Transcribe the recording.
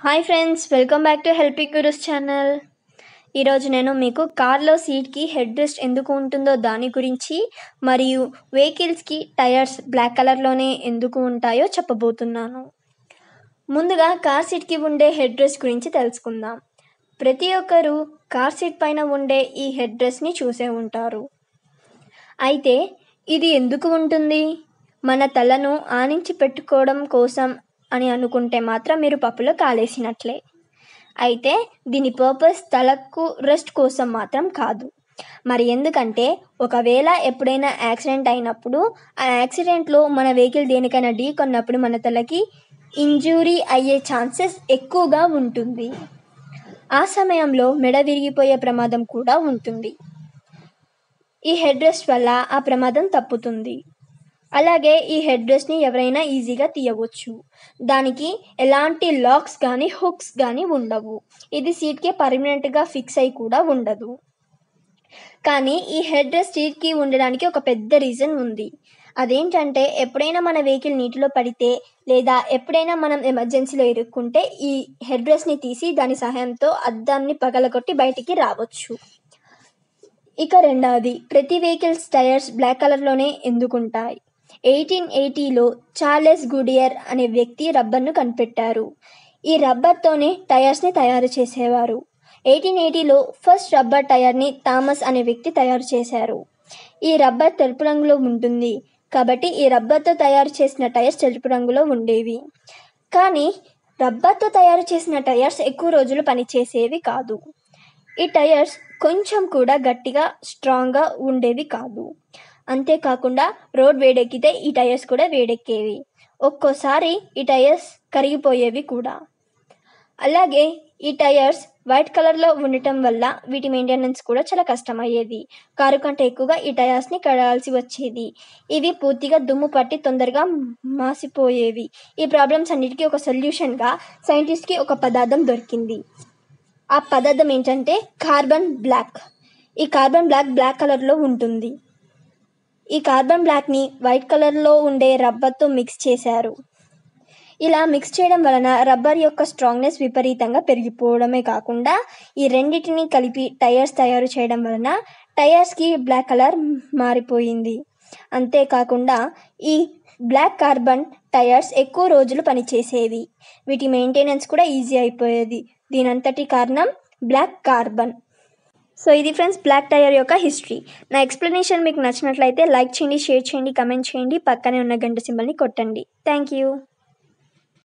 hi friends welcome back to helping gurus channel ఈరోజు నేను మీకు కార్లో సీట్కి హెడ్ రెస్ట్ ఎందుకు ఉంటుందో దాని గురించి మరియు వెహికల్స్కి టైర్స్ బ్లాక్ కలర్లోనే ఎందుకు ఉంటాయో చెప్పబోతున్నాను ముందుగా కార్ సీట్కి ఉండే హెడ్ రెస్ట్ గురించి తెలుసుకుందాం ప్రతి ఒక్కరూ కార్ సీట్ పైన ఉండే ఈ హెడ్ రెస్ట్ని చూసే ఉంటారు అయితే ఇది ఎందుకు ఉంటుంది మన తలను ఆనించి పెట్టుకోవడం కోసం అని అనుకుంటే మాత్రం మీరు పప్పులో కాలేసినట్లే అయితే దీని పర్పస్ తలకు రెస్ట్ కోసం మాత్రం కాదు మరి ఎందుకంటే ఒకవేళ ఎప్పుడైనా యాక్సిడెంట్ అయినప్పుడు ఆ యాక్సిడెంట్లో మన వెహికల్ దేనికైనా ఢీ కొన్నప్పుడు మన తలకి ఇంజూరీ అయ్యే ఛాన్సెస్ ఎక్కువగా ఉంటుంది ఆ సమయంలో మెడ విరిగిపోయే ప్రమాదం కూడా ఉంటుంది ఈ హెడ్ రెస్ట్ వల్ల ఆ ప్రమాదం తప్పుతుంది అలాగే ఈ హెడ్ రెస్ట్ని ఎవరైనా ఈజీగా తీయవచ్చు దానికి ఎలాంటి లాక్స్ కానీ హుక్స్ కానీ ఉండవు ఇది సీట్కి పర్మనెంట్గా ఫిక్స్ అయి కూడా ఉండదు కానీ ఈ హెడ్ రెస్ట్ సీట్కి ఉండడానికి ఒక పెద్ద రీజన్ ఉంది అదేంటంటే ఎప్పుడైనా మన వెహికల్ నీటిలో పడితే లేదా ఎప్పుడైనా మనం ఎమర్జెన్సీలో ఇరుక్కుంటే ఈ హెడ్ రెస్ట్ని తీసి దాని సహాయంతో అద్దాన్ని పగలగొట్టి బయటికి రావచ్చు ఇక రెండవది ప్రతి వెహికల్స్ టైర్స్ బ్లాక్ కలర్లోనే ఎందుకుంటాయి ఎయిటీన్ ఎయిటీలో చార్లెస్ గుడియర్ అనే వ్యక్తి రబ్బర్ను కనిపెట్టారు ఈ రబ్బర్తోనే టైర్స్ని తయారు చేసేవారు ఎయిటీన్ ఎయిటీలో ఫస్ట్ రబ్బర్ టైర్ని థామస్ అనే వ్యక్తి తయారు చేశారు ఈ రబ్బర్ తెలుపు రంగులో ఉంటుంది కాబట్టి ఈ రబ్బర్తో తయారు చేసిన టైర్స్ తెలుపు రంగులో ఉండేవి కానీ రబ్బర్తో తయారు చేసిన టైర్స్ ఎక్కువ రోజులు పనిచేసేవి కాదు ఈ టైర్స్ కొంచెం కూడా గట్టిగా స్ట్రాంగ్గా ఉండేవి కాదు అంతేకాకుండా రోడ్ వేడెక్కితే ఈ టైర్స్ కూడా వేడెక్కేవి ఒక్కోసారి ఈ టైర్స్ కరిగిపోయేవి కూడా అలాగే ఈ టైర్స్ వైట్ కలర్లో ఉండటం వల్ల వీటి మెయింటెనెన్స్ కూడా చాలా కష్టమయ్యేది కారు కంటే ఎక్కువగా ఈ టైర్స్ని కడాల్సి వచ్చేది ఇవి పూర్తిగా దుమ్ము పట్టి తొందరగా మాసిపోయేవి ఈ ప్రాబ్లమ్స్ అన్నిటికీ ఒక సొల్యూషన్గా సైంటిస్ట్కి ఒక పదార్థం దొరికింది ఆ పదార్థం ఏంటంటే కార్బన్ బ్లాక్ ఈ కార్బన్ బ్లాక్ బ్లాక్ కలర్లో ఉంటుంది ఈ కార్బన్ బ్లాక్ని వైట్ కలర్లో ఉండే రబ్బర్తో మిక్స్ చేశారు ఇలా మిక్స్ చేయడం వలన రబ్బర్ యొక్క స్ట్రాంగ్నెస్ విపరీతంగా పెరిగిపోవడమే కాకుండా ఈ రెండింటిని కలిపి టైర్స్ తయారు చేయడం వలన టైర్స్కి బ్లాక్ కలర్ మారిపోయింది అంతేకాకుండా ఈ బ్లాక్ కార్బన్ టైర్స్ ఎక్కువ రోజులు పనిచేసేవి వీటి మెయింటెనెన్స్ కూడా ఈజీ అయిపోయేది దీనంతటి కారణం బ్లాక్ కార్బన్ సో ఇది ఫ్రెండ్స్ బ్లాక్ టైర్ యొక్క హిస్టరీ నా ఎక్స్ప్లెనేషన్ మీకు నచ్చినట్లయితే లైక్ చేయండి షేర్ చేయండి కమెంట్ చేయండి పక్కనే ఉన్న గంట సింబల్ని కొట్టండి థ్యాంక్ యూ